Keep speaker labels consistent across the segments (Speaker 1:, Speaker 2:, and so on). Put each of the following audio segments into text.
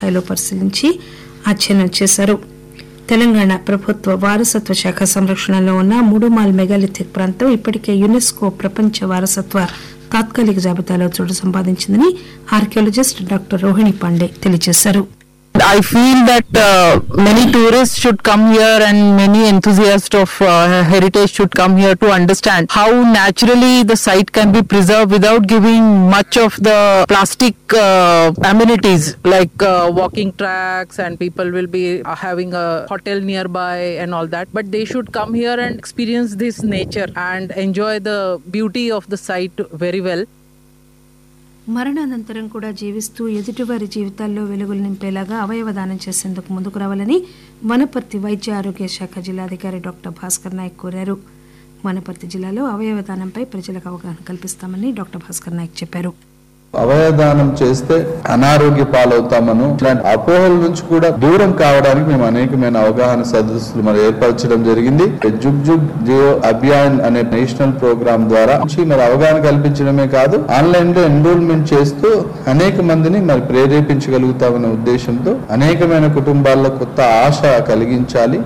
Speaker 1: క్షేత్రస్థాయిలో పరిశీలించి అధ్యయనం చేశారు తెలంగాణ ప్రభుత్వ వారసత్వ శాఖ సంరక్షణలో ఉన్న మూడుమాల్ మెగాలిథిక్ ప్రాంతం ఇప్పటికే యునెస్కో ప్రపంచ వారసత్వ తాత్కాలిక జాబితాలో చోటు సంపాదించిందని ఆర్కియాలజిస్ట్ డాక్టర్ రోహిణి పాండే తెలియజేశారు
Speaker 2: I feel that uh, many tourists should come here and many enthusiasts of uh, heritage should come here to understand how naturally the site can be preserved without giving much of the plastic uh, amenities like uh, walking tracks and people will be uh, having a hotel nearby and all that. But they should come here and experience this nature and enjoy the beauty of the site very well.
Speaker 1: మరణానంతరం కూడా జీవిస్తూ ఎదుటివారి జీవితాల్లో వెలుగులు నింపేలాగా అవయవ దానం చేసేందుకు ముందుకు రావాలని వనపర్తి వైద్య ఆరోగ్య శాఖ జిల్లాధికారి డాక్టర్ భాస్కర్ నాయక్ కోరారు వనపర్తి జిల్లాలో అవయవ దానంపై ప్రజలకు అవగాహన కల్పిస్తామని డాక్టర్ భాస్కర్ నాయక్ చెప్పారు
Speaker 3: అవయదానం చేస్తే అనారోగ్య పాలవుతామను ఇలాంటి అపోహల నుంచి కూడా దూరం కావడానికి మేము అనేకమైన అవగాహన సదస్సులు మరి ఏర్పరచడం జరిగింది జుగ్ జుగ్ జియో అభియాన్ అనే నేషనల్ ప్రోగ్రామ్ ద్వారా నుంచి మరి అవగాహన కల్పించడమే కాదు ఆన్లైన్ లో ఎన్రోల్మెంట్ చేస్తూ అనేక మందిని మరి ప్రేరేపించగలుగుతామనే ఉద్దేశంతో అనేకమైన కుటుంబాల్లో కొత్త ఆశ కలిగించాలి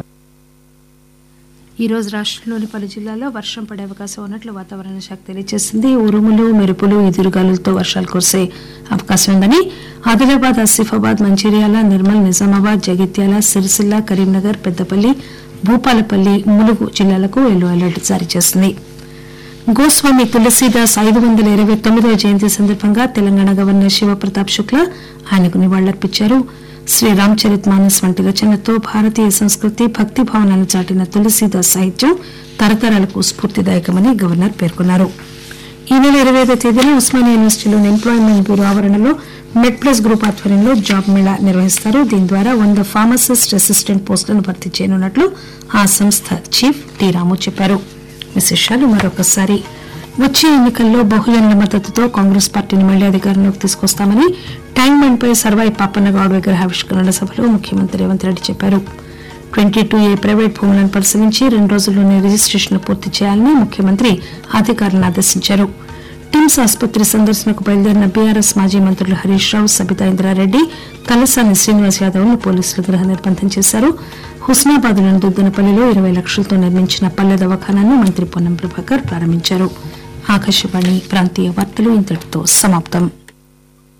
Speaker 1: ఈ రోజు రాష్ట్రంలోని పలు జిల్లాల్లో వర్షం పడే అవకాశం ఉన్నట్లు వాతావరణ శాఖ తెలియజేసింది ఉరుములు మెరుపులు ఎదురుగాలులతో వర్షాలు కురిసే అవకాశం ఉందని ఆదిలాబాద్ ఆసిఫాబాద్ మంచిర్యాల నిర్మల్ నిజామాబాద్ జగిత్యాల సిరిసిల్ల కరీంనగర్ పెద్దపల్లి భూపాలపల్లి ములుగు జిల్లాలకు ఎల్లో అలర్ట్ జారీ చేసింది గోస్వామి తులసీదాస్ ఐదు వందల ఇరవై తొమ్మిదవ జయంతి సందర్భంగా తెలంగాణ గవర్నర్ శివప్రతాప్ శుక్లా ఆయనకు నివాళులర్పించారు శ్రీ రామచరిత్ మానస్ వంటి రచనతో భారతీయ సంస్కృతి భక్తి భావనలు చాటిన తులసీదాస్ సాహిత్యం తరతరాలకు స్ఫూర్తిదాయకమని గవర్నర్ పేర్కొన్నారు ఈ నెల ఇరవై ఐదో తేదీన ఉస్మానియా యూనివర్సిటీలోని ఎంప్లాయ్మెంట్ బ్యూరో ఆవరణలో మెడ్ ప్లస్ గ్రూప్ ఆధ్వర్యంలో జాబ్ మేళా నిర్వహిస్తారు దీని ద్వారా వంద ఫార్మసిస్ట్ అసిస్టెంట్ పోస్టులను భర్తీ చేయనున్నట్లు ఆ సంస్థ చీఫ్ టి రాము చెప్పారు విశేషాలు మరొకసారి వచ్చే ఎన్నికల్లో బహుజనుల మద్దతుతో కాంగ్రెస్ పార్టీని మళ్లీ అధికారంలోకి తీసుకొస్తామని ట్యాంక్ బండ్ పై సర్వాయి పాపన్న గౌడ్ విగ్రహావిష్కరణ సభలో ముఖ్యమంత్రి రేవంత్ రెడ్డి చెప్పారు ట్వంటీ టూ ఏ ప్రైవేట్ భూములను పరిశీలించి రెండు రోజుల్లోనే రిజిస్ట్రేషన్లు పూర్తి చేయాలని ముఖ్యమంత్రి అధికారులను ఆదేశించారు టిమ్స్ ఆసుపత్రి సందర్శనకు బయలుదేరిన బీఆర్ఎస్ మాజీ మంత్రులు హరీష్ రావు సబితా ఇంద్రారెడ్డి తలసాని శ్రీనివాస్ యాదవ్ ను పోలీసులు గృహ నిర్బంధం చేశారు హుస్నాబాద్లోని దుద్దనపల్లిలో ఇరవై లక్షలతో నిర్మించిన పల్లె దవాఖానాను మంత్రి పొన్నం ప్రభాకర్ ప్రారంభించారు ఆకాశవాణి ప్రాంతీయ వార్తలు ఇంతటితో సమాప్తం